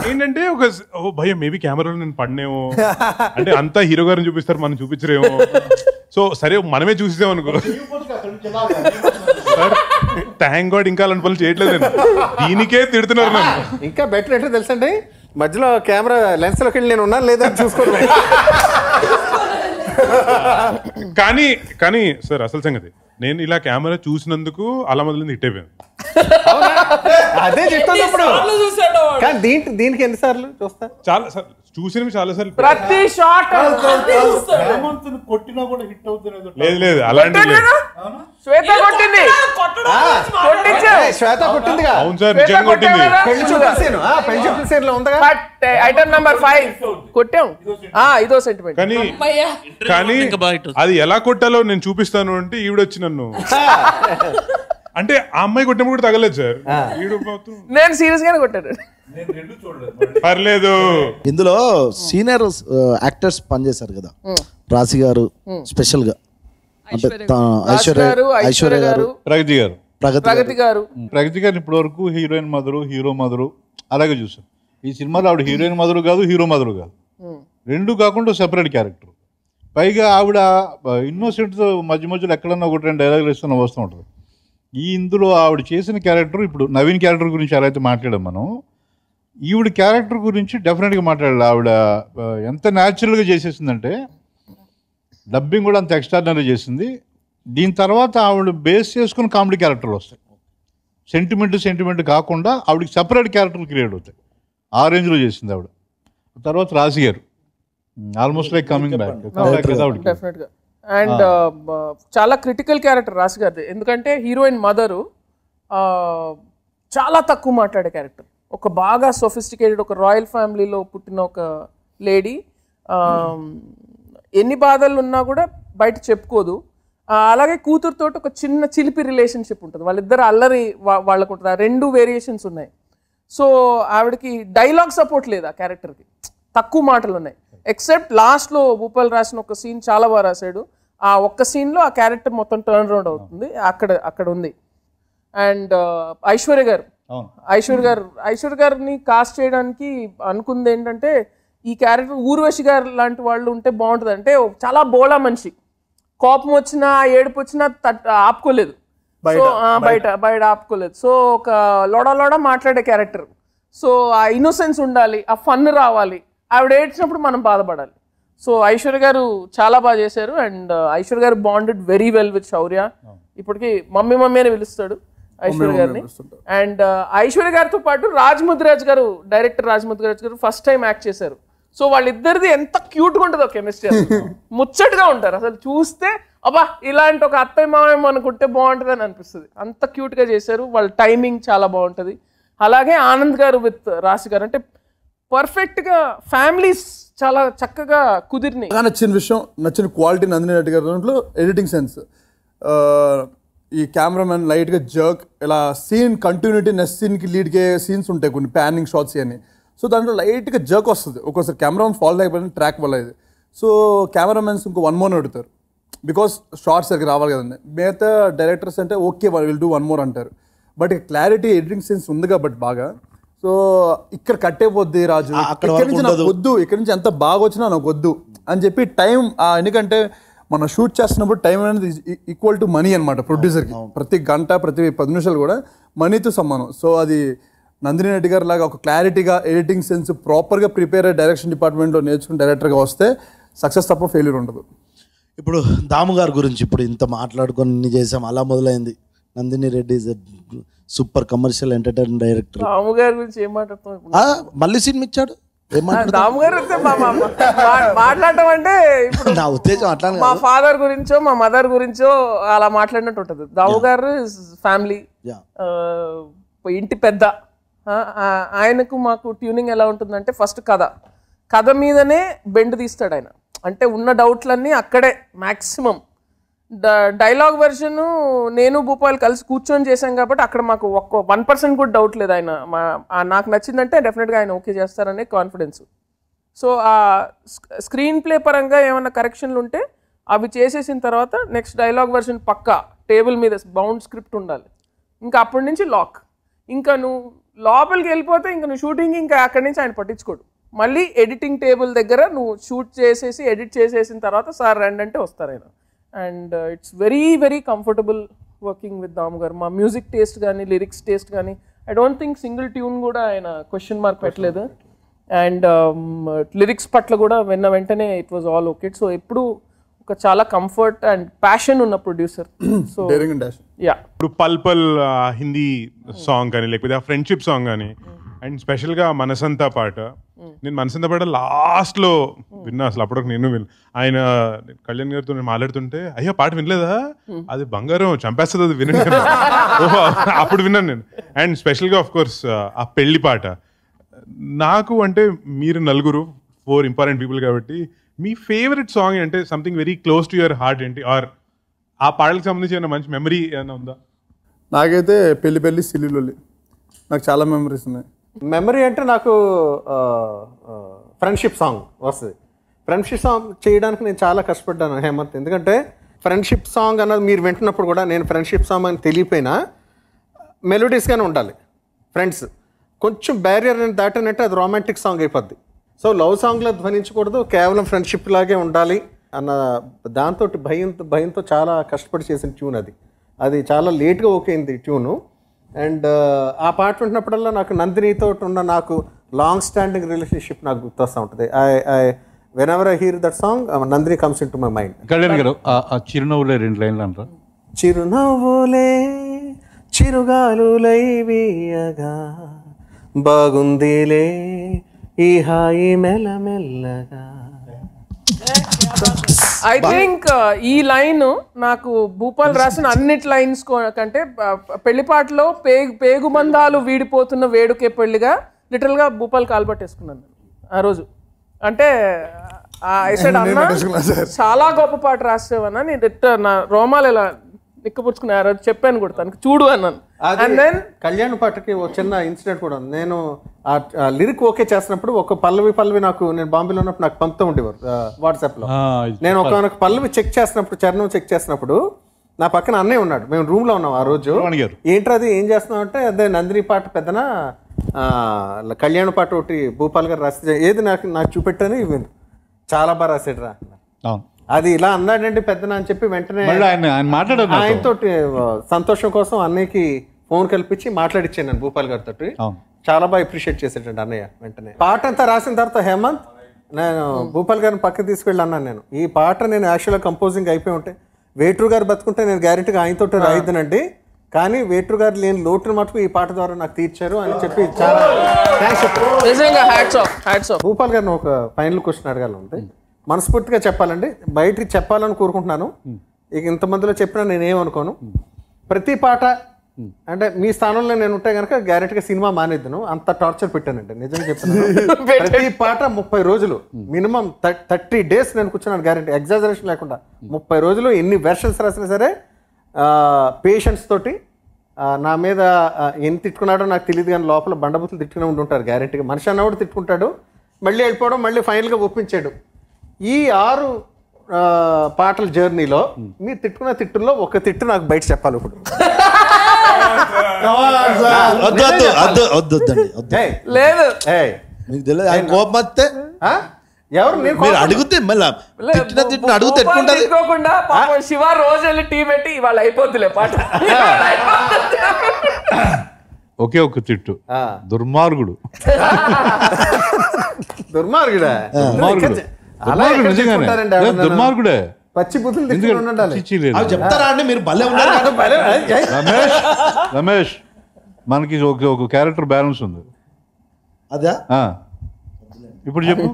ఏంటంటే ఒక ఓ భయం మేబీ కెమెరాలో నేను పడినేమో అంటే అంతా హీరో గారిని చూపిస్తారు మనం చూపించరేమో సో సరే మనమే చూసేసాం అనుకో సార్ థ్యాంక్ గాడ్ ఇంకా అలాంటి పనులు చేయట్లేదు నేను దీనికే తిడుతున్నారు నన్ను ఇంకా బెటర్ ఏంటో తెలుసండి మధ్యలో కెమెరా లెన్స్లోకి వెళ్ళి నేను ఉన్నాను లేదా అని చూసుకోరు కానీ కానీ సార్ అసలు సంగతి నేను ఇలా కెమెరా చూసినందుకు అలా మొదలు హిట్ అయిపోయాను అదే చెప్తాను ఇప్పుడు సార్లు చూశాడు వాడు. కానీ దీంట్ దీనికి ఎన్నిసార్లు చూస్తా చాలా సార్ చూసినవి చాలా సార్లు ప్రతి షాట్ హేమంత్ని కొట్టినా కూడా హిట్ అవుతుంది ఏదో లేదు లేదు అలాంటి లేదు శ్వేత కొట్టింది కొట్టడం గురించి మాట్లాడు. కొట్టించు. ఏయ్, శ్వేత పుట్టిందిగా అవును సార్ శ్వేత నిజంగా కొట్టింది కొట్టావా? పెళ్లి చూపుల సీన్ ఆ, పెళ్లి చూపుల సీన్ లో ఉందిగా బట్ ఐటమ్ నంబర్ ఫైవ్ కొట్టాం ఆ ఇదో సెంటిమెంట్ కానీ అమ్మయ్యా. కానీ ఇంకా బాగా hit అవుతుంది. అది ఎలా కొట్టాలో నేను చూపిస్తాను అంటే ఈవిడొచ్చి నన్ను అంటే ఆ అమ్మాయి కొట్టినప్పుడు కూడా తగలేదు సార్ ఈడు మాత్రం నేను సీరియస్ గానే కొట్టాను నేను రెండు చూడలేదు పర్లేదు ఇందులో సీనియర్ యాక్టర్స్ పనిచేశారు కదా రాశి గారు స్పెషల్ గా అంటే తా- ఐశ్వర్య గారు, ఐశ్వర్య ఐశ్వర్య గారు గారు, ప్రగతి గారు ప్రగతి ప్రగతి గారు ప్రగతి గారిని ఇప్పటి వరకు హీరోయిన్ మదరు హీరో మదరు అలాగే చూసాం ఈ సినిమాలో ఆవిడ హీరోయిన్ మదరు కాదు హీరో మదరు కాదు రెండు కాకుండా సెపరేట్ క్యారెక్టర్ పైగా ఆవిడ ఇన్నోసెంట్తో మధ్య మధ్యలో ఎక్కడన్నా ఒకటి రెండు డైలాగులు ఇస్తున్న వస్తూ ఉంటుంది ఈ ఇందులో ఆవిడ చేసిన క్యారెక్టర్ ఇప్పుడు నవీన్ క్యారెక్టర్ గురించి ఎలా అయితే మాట్లాడాం మనం ఈవిడ క్యారెక్టర్ గురించి డెఫినెట్గా మాట్లాడాలి ఆవిడ ఆ, ఎంత న్యాచురల్గా చేసేసిందంటే డబ్బింగ్ కూడా అంత ఎక్స్ట్రాడినరీ చేసింది దీని తర్వాత ఆవిడ బేస్ చేసుకుని కామెడీ క్యారెక్టర్లు వస్తాయి సెంటిమెంట్ సెంటిమెంట్ కాకుండా ఆవిడకి సపరేట్ క్యారెక్టర్లు క్రియేట్ అవుతాయి ఆ రేంజ్లో చేసింది ఆవిడ తర్వాత రాశి గారు ఆల్మోస్ట్ లైక్ కమింగ్ బ్యాక్ కదా ఆవిడకి డెఫినెట్ గా అండ్ చాలా క్రిటికల్ క్యారెక్టర్ రాసి గారిది ఎందుకంటే హీరోయిన్ మదరు చాలా తక్కువ మాట్లాడే క్యారెక్టర్ ఒక బాగా సొఫిస్టికేటెడ్ ఒక రాయల్ ఫ్యామిలీలో పుట్టిన ఒక లేడీ ఎన్ని బాధలు ఉన్నా కూడా బయట చెప్పుకోదు ఆ, అలాగే కూతురుతో ఒక చిన్న చిలిపి రిలేషన్షిప్ ఉంటుంది వాళ్ళిద్దరు అల్లరి వా- వాళ్ళకు ఉంటుంది ఆ రెండు వేరియేషన్స్ ఉన్నాయి సో ఆవిడకి డైలాగ్ సపోర్ట్ లేదు ఆ క్యారెక్టర్కి తక్కువ మాటలు ఉన్నాయి ఎక్సెప్ట్ లాస్ట్లో భూపాల్ రాసిన ఒక సీన్ చాలా బాగా రాశాడు ఆ ఒక్క సీన్లో ఆ క్యారెక్టర్ మొత్తం టర్న్ రౌండ్ అవుతుంది అక్కడ అక్కడ ఉంది అండ్ ఐశ్వర్య గారు అవును ఐశ్వర్య గారు ఐశ్వర్య గారిని కాస్ట్ చేయడానికి అనుకుంది ఏంటంటే ఈ క్యారెక్టర్ ఊర్వశి గారు లాంటి వాళ్ళు ఉంటే బాగుంటుంది అంటే చాలా బోలా మనిషి కోపం వచ్చినా ఏడుపు వచ్చినా తట్ ఆపుకోలేదు సో ఆ, బయట బయట ఆపుకోలేదు సో ఒక లోడ లోడ మాట్లాడే క్యారెక్టర్ సో ఆ ఇన్నోసెన్స్ ఉండాలి ఆ ఫన్ రావాలి ఆవిడ ఏడ్చినప్పుడు మనం బాధపడాలి సో ఐశ్వర్య గారు చాలా బాగా చేశారు and Aishwarya garu bonded very well with Shaurya ఇప్పటికి మమ్మీ మమ్మీ అని పిలుస్తాడు ఐశ్వర్య గారిని అండ్ ఐశ్వర్య గారితో పాటు రాజ్ ముద్రాజ్ గారు డైరెక్టర్ రాజ్ ముద్రాజ్ గారు ఫస్ట్ టైం యాక్ట్ చేశారు సో వాళ్ళిద్దరిది ఎంత క్యూట్గా ఉంటుందో కెమిస్ట్రీ ముచ్చటగా ఉంటారు అసలు చూస్తే అబ్బా ఇలాంటి ఒక అత్తయ్య మామయ్య అనుకుంటే బాగుంటుంది అని అనిపిస్తుంది అంత క్యూట్గా చేశారు వాళ్ళ టైమింగ్ చాలా బాగుంటుంది అలాగే ఆనంద్ గారు విత్ రాశి గారు అంటే పర్ఫెక్ట్గా ఫ్యామిలీస్ చాలా చక్కగా కుదిరినాయి బాగా నచ్చిన విషయం నచ్చిన క్వాలిటీ నందిని రెడ్డి గారి దాంట్లో ఎడిటింగ్ సెన్స్ ఈ కెమెరామెన్ లైట్గా జర్క్ ఇలా సీన్ కంటిన్యూటీ నెక్స్ట్ సీన్కి లీడ్కే సీన్స్ ఉంటాయి కొన్ని ప్యానింగ్ షాట్స్ అని సో దాంట్లో లైట్గా జర్క్ వస్తుంది ఒక్కోసారి కెమెరామెన్ ఫాల్ట్ అయిపోయిన ట్రాక్ వల్ల ఇది సో కెమెరామెన్స్ ఇంకో వన్ మోర్ అడుగుతారు బికాస్ షార్ట్స్ దగ్గర రావాలి కదండి మిగతా డైరెక్టర్స్ అంటే okay will do one more అంటారు బట్ క్లారిటీ ఎడిటింగ్ సెన్స్ ఉంది కాబట్టి బాగా సో ఇక్కడ కట్టేపోద్ది రాజు ఆ, అక్కడ ఇక్కడ వరకు నుంచి నాకు ఉండదు. వద్దు ఇక్కడ నుంచి ఎంత బాగా వచ్చినా నాకు వద్దు అని చెప్పి టైం ఎందుకంటే మనం షూట్ చేస్తున్నప్పుడు టైం అనేది ఈక్వల్ టు మనీ అనమాట ప్రొడ్యూసర్కి ప్రతి గంట ప్రతి పది నిమిషాలు కూడా మనీతో సమానం సో అది నందిని రెడ్డి గారి లాగా ఒక క్లారిటీగా ఎడిటింగ్ సెన్స్ ప్రాపర్గా ప్రిపేర్ అయ్యి డైరెక్షన్ డిపార్ట్మెంట్లో నేర్చుకుని డైరెక్టర్గా వస్తే సక్సెస్ తప్ప ఫెయిల్యూర్ ఉండదు ఇప్పుడు దాము గారి గురించి ఇప్పుడు ఇంత మాట్లాడుకొని ఇన్ని చేసాం అలా మొదలైంది Nandini Reddy is super commercial entertainment director Ramu గారి గురించి ఏం మాట్లాడుతాం ఇప్పుడు? మళ్ళీ సినిమా ఇచ్చాడు ఏం ఆ, మాట్లాడతాం? రాము గారు వస్తే మా- మా- మా- మాట్లాడటం అంటే ఇప్పుడు నా ఉద్దేశం అట్లా మా ఫాదర్ గురించో మా మదర్ గురించో అలా మాట్లాడినట్టు ఉంటుంది దాము గారు ఫ్యామిలీ Yeah. ఇంటి పెద్ద ఆ, ఆ, ఆయనకు మాకు ట్యూనింగ్ ఎలా ఉంటుందంటే ఫస్ట్ కథ కథ మీదనే బెండ్ తీస్తాడు ఆయన అంటే ఉన్న డౌట్లన్నీ అక్కడే మ్యాక్సిమం డైలాగ్ వెర్షన్ నేను భూపాల్ కలిసి కూర్చొని చేశాం కాబట్టి అక్కడ మాకు ఒక్క వన్ పర్సెంట్ కూడా డౌట్ లేదు ఆయన మా ఆ నాకు నచ్చిందంటే డెఫినెట్గా ఆయన ఓకే చేస్తారనే కాన్ఫిడెన్స్ సో ఆ స్క్రీన్ ప్లే పరంగా ఏమైనా కరెక్షన్లు ఉంటే అవి చేసేసిన తర్వాత నెక్స్ట్ డైలాగ్ వెర్షన్ పక్కా టేబుల్ మీద బౌండ్ స్క్రిప్ట్ ఉండాలి ఇంకా అప్పటి నుంచి లాక్ ఇంకా నువ్వు లోపలికి వెళ్ళిపోతే ఇంకా నువ్వు షూటింగ్ ఇంకా అక్కడి నుంచి ఆయన పట్టించుకోడు మళ్ళీ ఎడిటింగ్ టేబుల్ దగ్గర నువ్వు షూట్ చేసేసి ఎడిట్ చేసేసిన తర్వాత సార్ రండి అంటే వస్తారు ఆయన and it's very very comfortable working with Damu garu మా మ్యూజిక్ టేస్ట్ కానీ లిరిక్స్ టేస్ట్ కానీ I don't think single tune కూడా ఆయన క్వశ్చన్ మార్క్ పెట్టలేదు అండ్ లిరిక్స్ పట్ల కూడా విన్న వెంటనే it was all okay so ఎప్పుడు ఒక చాలా కంఫర్ట్ అండ్ ప్యాషన్ ఉన్న producer so daring and dash yeah ఇప్పుడు పల్ పల్ ఆ, హిందీ సాంగ్ కానీ లేకపోతే ఆ ఫ్రెండ్షిప్ సాంగ్ కానీ అండ్ స్పెషల్ గా మనసంతా పాట నేను మనసంతా పాట లాస్ట్ లో విన్నా అసలు అప్పటికి నేను విన్ ఆయన కళ్యాణ్ గారితో నేను మాట్లాడుతుంటే అయ్యో పాట వినలేదా అది బంగారం చంపేస్తుంది అది వినండి అన్నారు. ఓహో అప్పుడు విన్నాను నేను అండ్ స్పెషల్ గా ఆఫ్ కోర్స్ ఆ పెళ్లి పాట నాకు అంటే మీరు నలుగురు ఫోర్ ఇంపార్టెంట్ పీపుల్ కాబట్టి మీ ఫేవరెట్ సాంగ్ అంటే something very close to your heart ఏంటి ఆర్ ఆ పాటలకు సంబంధించి ఏమైనా మంచి మెమరీ ఏమైనా ఉందా నాకైతే పెళ్లి పెళ్లి సిల్లులొల్లి నాకు చాలా మెమరీస్ ఉన్నాయి మెమరీ అంటే నాకు ఫ్రెండ్షిప్ సాంగ్ వస్తుంది ఫ్రెండ్షిప్ సాంగ్ చేయడానికి నేను చాలా కష్టపడ్డాను హేమంత్ ఎందుకంటే ఫ్రెండ్షిప్ సాంగ్ అన్నది మీరు వింటున్నప్పుడు కూడా నేను ఫ్రెండ్షిప్ సాంగ్ అని తెలియపోయినా మెలోడీస్గానే ఉండాలి ఫ్రెండ్స్ కొంచెం బ్యారియర్ అని దాటినట్టు అది రొమాంటిక్ సాంగ్ అయిపోద్ది సో లవ్ సాంగ్లో ధ్వనించకూడదు కేవలం ఫ్రెండ్షిప్ లాగే ఉండాలి అన్న దాంతో భయంతో భయంతో చాలా కష్టపడి చేసిన ట్యూన్ అది అది చాలా లేట్గా ఓకే అయింది ట్యూను అండ్ ఆ పాట వింటున్నప్పుడల్లా నాకు నందినితో ఉన్న నాకు లాంగ్ స్టాండింగ్ రిలేషన్షిప్ నాకు గుర్తొస్తూ ఉంటుంది I I whenever I hear that song Nandini comes into my mind Kalyan garu ఆ- ఆ చిరునవ్వులే రెండు లైన్లు అంటారా చిరునవ్వులే చిరుగాలులై వీయగా బాగుందిలే ఈ హాయి మెల్లమెల్లగా ఐ థింక్ ఈ లైన్ నాకు భూపాల్ రాసిన అన్నిటి లైన్స్ కంటే ఆ, పెళ్లి పాటలో పేగు పేగు బంధాలు వీడిపోతున్న వేడుకే పెళ్లిగా లిటిల్ గా భూపాల్ కాల్పట్టేసుకున్నాను నేను ఆ రోజు అంటే ఆ, I said, అన్న చాలా గొప్ప పాట రాసేవన్నా నేను ఇట్ట నా రోమాలు ఇలా నిక్కపుచ్చుకున్నా ఆ రోజు చెప్పాను కూడా తనకి చూడు అన్నాను అండ్ దెన్ కళ్యాణ్ పాటకి ఒక చిన్న ఇన్సిడెంట్ కూడా ఉంది నేను ఆ లిరిక్ ఓకే చేసినప్పుడు ఒక పల్లవి పల్లవి నాకు నేను బాంబేలో ఉన్నప్పుడు నాకు పంపుతూ ఉండేవారు వాట్సాప్ లో ఆ, ఇది నేను ఒక పల్లవి చెక్ చేసినప్పుడు చరణం చెక్ చేసినప్పుడు నా పక్కన అన్నయ్య ఉన్నాడు మేము రూమ్ లో ఉన్నాం ఆ రోజు అడిగారు ఏంట్రది ఏం చేస్తున్నావు అంటే అదే నందిని పాట పెద్దన ఆ, కళ్యాణ పాట ఒకటి భూపాల్ గారు రాసి ఏది నాకు నాకు చూపెట్టాను ఇవి చాలా బాగా రాసాడు రా అవును అది ఇలా అన్నాడండి పెద్దన అని చెప్పి వెంటనే మళ్ళీ ఆయన ఆయన మాట్లాడారు నాతో. ఆయనతో సంతోషం కోసం అన్నయ్యకి ఫోన్ కల్పించి మాట్లాడిచ్చాను నేను భూపాల్ గారితో అవును చాలా బాగా అప్రిషియేట్ చేసేటండి అన్నయ్య వెంటనే పాట అంతా రాసిన తర్వాత హేమంత్ నేను భూపాల్ గారిని పక్కకి తీసుకెళ్ళి అన్నాను నేను ఈ పాట నేను యాక్చువల్గా కంపోజింగ్ అయిపోయి ఉంటే వేటూరు గారు బతుకుంటే నేను గ్యారెంటీగా ఆయనతో రాయిద్దనండి కానీ వేటూరు గారు లేని లోటును మటుకు ఈ పాట ద్వారా నాకు తీర్చారు అని చెప్పి చాలా థ్యాంక్స్ చెప్పారు నిజంగా hats off hats off Bhupal గారిని ఒక ఫైనల్ క్వశ్చన్ అడగాలంటే మనస్ఫూర్తిగా చెప్పాలండి బయటికి చెప్పాలని కోరుకుంటున్నాను ఇక ఇంతమందిలో చెప్పినా నేనేమనుకోను ప్రతి పాట అంటే మీ స్థానంలో నేను ఉంటే కనుక గ్యారెంటీగా సినిమా మానేద్దును అంత టార్చర్ పెట్టానండి నిజంగా చెప్తున్నాను ప్రతి పాట ముప్పై రోజులు మినిమం థర్టీ డేస్ నేను కూర్చున్నాను గ్యారెంటీ ఎగ్జాజరేషన్ లేకుండా ముప్పై రోజులు ఎన్ని వెర్షన్స్ రాసినా సరే పేషెంట్స్ తోటి ఆ, నా మీద ఆ, ఎన్ని తిట్టుకున్నాడో నాకు తెలియదు కానీ లోపల బండబుతులు తిట్టుకునే ఉండి ఉంటారు గ్యారెంటీగా మనిషి అన్నవాడు తిట్టుకుంటాడు మళ్ళీ వెళ్ళిపోవడం మళ్ళీ ఫైనల్గా ఒప్పించాడు ఈ ఆరు ఆ, పాటల జర్నీలో మీరు తిట్టుకున్న తిట్టుల్లో ఒక తిట్టు నాకు బయట చెప్పాలి ఇప్పుడు వద్దు వద్దు వద్దు వద్దు వద్దండి వద్దు ఏయ్, లేదు ఏయ్, మీకు తెలియదు ఆయన కోపం వస్తే ఆ? ఎవరు నేను మీరు కోపం- అడిగితే మళ్ళీ తిట్టిన తిట్టిన అడిగితే ఎట్టుకుంటారు తిట్టుకోకుండా పాపం శివ రోజు వెళ్ళి టీ పెట్టి ఇవాళ అయిపోద్దిలే పాట ఇవాళ అయిపోద్ది. ఒకే ఒక తిట్టు ఆ. దుర్మార్గుడు దుర్మార్గుడా దుర్మార్గుడు అలా దుర్మార్గుడు ఎక్కడ నిజంగానే తిట్టుకుంటారండి లేదు, ఎవరన్నా? దుర్మార్గుడే పచ్చి బుద్ధులు తిట్టుకుని ఉండాలి చిచ్చి లేదు. అవి చెప్తారా అండి మీరు భలే ఉన్నారు కదా భలే, ఏయ్, ఏయ్. రమేష్ రమేష్ మనకి ఒక ఒక క్యారెక్టర్ బ్యాలెన్స్ ఉంది అదా ఆ. ఇప్పుడు చెప్పు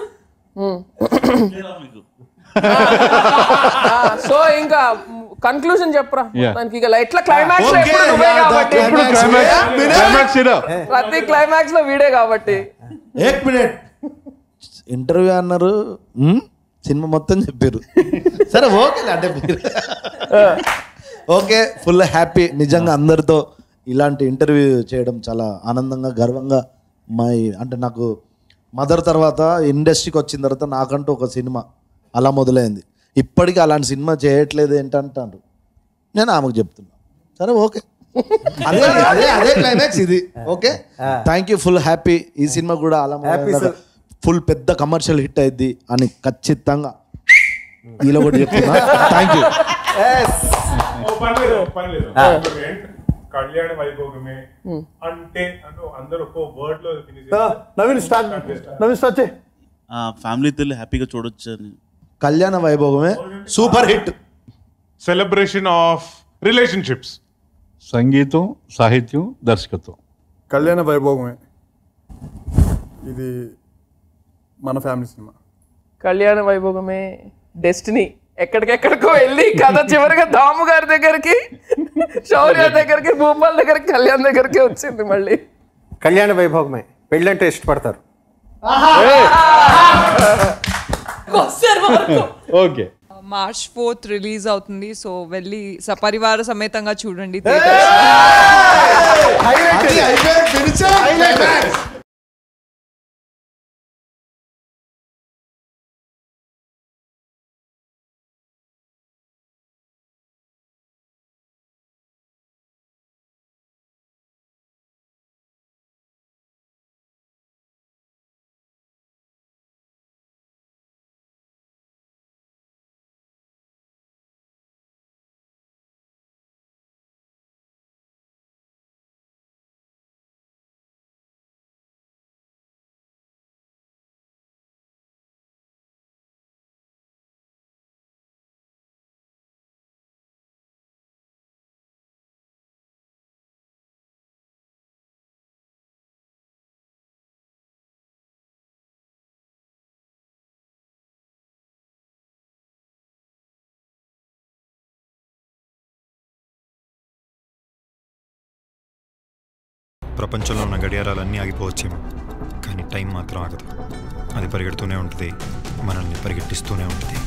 సో ఇంకా కన్క్లూజన్ చెప్పరా Yeah. దానికి ఇక ఎట్లా క్లైమాక్స్ Okay, ఎప్పుడు నువ్వే yeah, the కాబట్టి ఇప్పుడు climax. climax- climax ఇదా? ప్రతి క్లైమాక్స్ లో వీడే కాబట్టి ఏక్ మినిట్ ఇంటర్వ్యూ అన్నారు ఉమ్, సినిమా మొత్తం చెప్పారు సరే ఓకే అంటే మీరు ఓకే ఫుల్ హ్యాపీ నిజంగా అందరితో ఇలాంటి ఇంటర్వ్యూ చేయడం చాలా ఆనందంగా గర్వంగా మై అంటే నాకు మదర్ తర్వాత ఇండస్ట్రీకి వచ్చిన తర్వాత నాకంటూ ఒక సినిమా అలా మొదలైంది ఇప్పటికీ అలాంటి సినిమా చేయట్లేదు ఏంటంటారు నేను ఆమెకు చెప్తున్నా సరే ఓకే అదే అదే అదే క్లైమాక్స్ ఇది okay thank you full happy ఈ సినిమా కూడా అలా Happy, sir. ఫుల్ పెద్ద కమర్షియల్ హిట్ అయింది అని ఖచ్చితంగా ఈలో కూడా చెప్తున్నా థ్యాంక్ యూ ఓ పర్లేదు పర్లేదు కళ్యాణ వైభోగమే అంటే అంటే అందరూ ఒక్కో వర్డ్ లో finish ఆ, చేస్తారు. నవీన్ స్టార్ట్ నవీన్ స్టార్ట్ చేయి ఫ్యామిలీతో హ్యాపీగా చూడొచ్చు అని Kalyana Vaibhogame super hit celebration of relationships సంగీతం సాహిత్యం దర్శకత్వం కళ్యాణ వైభోగమే ఇది మన ఫ్యామిలీ సినిమా కళ్యాణ వైభోగమే డెస్టినీ ఎక్కడికెక్కడికో వెళ్ళి కథ చివరిగా దాము గారి దగ్గరికి శౌర్య దగ్గరికి భూపాల్ దగ్గరికి కళ్యాణ్ దగ్గరికి వచ్చింది మళ్ళీ కళ్యాణ వైభోగమే పెళ్ళంటే ఇష్టపడతారు ఓకే మార్చ్ ఫోర్త్ రిలీజ్ అవుతుంది సో వెళ్ళి సపరివార సమేతంగా చూడండి ప్రపంచంలో ఉన్న గడియారాలన్నీ ఆగిపోవచ్చేమో కానీ టైం మాత్రం ఆగదు అది పరిగెడుతూనే ఉంటుంది మనల్ని పరిగెట్టిస్తూనే ఉంటుంది